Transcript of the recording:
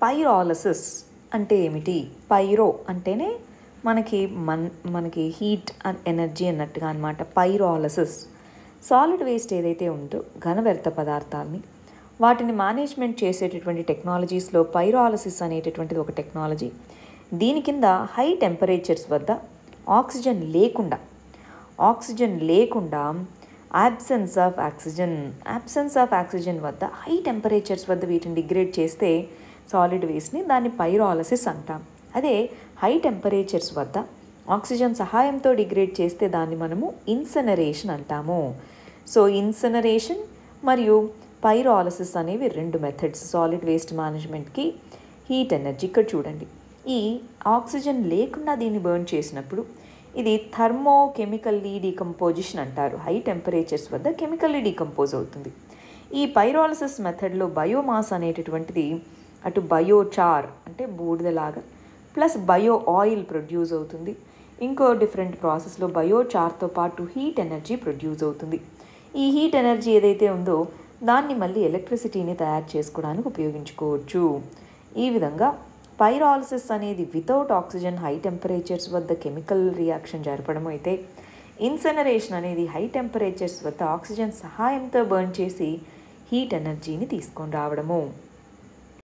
pyrolysis అంటే ఏమిటి pyro అంటేనే మనకి మన్ మనకి హీట్ అండ్ ఎనర్జీ అన్నట్టుగా అనమాట పైరాలసిస్ సాలిడ్ వేస్ట్ ఏదైతే ఉందో ఘన వ్యర్థ పదార్థాలని వాటిని మేనేజ్మెంట్ చేసేటటువంటి టెక్నాలజీస్లో పైరాలసిస్ అనేటటువంటిది ఒక టెక్నాలజీ దీని కింద హై టెంపరేచర్స్ వద్ద ఆక్సిజన్ లేకుండా ఆక్సిజన్ లేకుండా absence of oxygen absence of oxygen వద్ద హై టెంపరేచర్స్ వద్ద వీటిని డిగ్రేడ్ చేస్తే సాలిడ్ వేస్ట్ని దాన్ని పైరాలసిస్ అంటాం అదే హై టెంపరేచర్స్ వద్ద ఆక్సిజన్ సహాయంతో డిగ్రేడ్ చేస్తే దాన్ని మనము ఇన్సనరేషన్ అంటాము సో ఇన్సనరేషన్ మరియు పైరాలసిస్ అనేవి రెండు మెథడ్స్ సాలిడ్ వేస్ట్ మేనేజ్మెంట్కి హీట్ ఎనర్జీ ఇక్కడ చూడండి ఈ ఆక్సిజన్ లేకుండా దీన్ని బర్న్ చేసినప్పుడు ఇది థర్మో కెమికల్లీ డీకంపోజిషన్ అంటారు హై టెంపరేచర్స్ వద్ద కెమికల్లీ డీకంపోజ్ అవుతుంది ఈ పైరాలసిస్ మెథడ్లో బయోమాస్ అనేటటువంటిది అటు బయోచార్ అంటే బూడిదలాగా ప్లస్ బయో ఆయిల్ ప్రొడ్యూస్ అవుతుంది ఇంకో డిఫరెంట్ ప్రాసెస్లో బయోచార్తో పాటు హీట్ ఎనర్జీ ప్రొడ్యూస్ అవుతుంది ఈ హీట్ ఎనర్జీ ఏదైతే ఉందో దాన్ని మళ్ళీ ఎలక్ట్రిసిటీని తయారు చేసుకోవడానికి ఉపయోగించుకోవచ్చు ఈ విధంగా పైరాలసిస్ అనేది వితౌట్ ఆక్సిజన్ హై టెంపరేచర్స్ వద్ద కెమికల్ రియాక్షన్ జరపడం అయితే ఇన్సనరేషన్ అనేది హై టెంపరేచర్స్ వద్ద ఆక్సిజన్ సహాయంతో బర్న్ చేసి హీట్ ఎనర్జీని తీసుకొని రావడము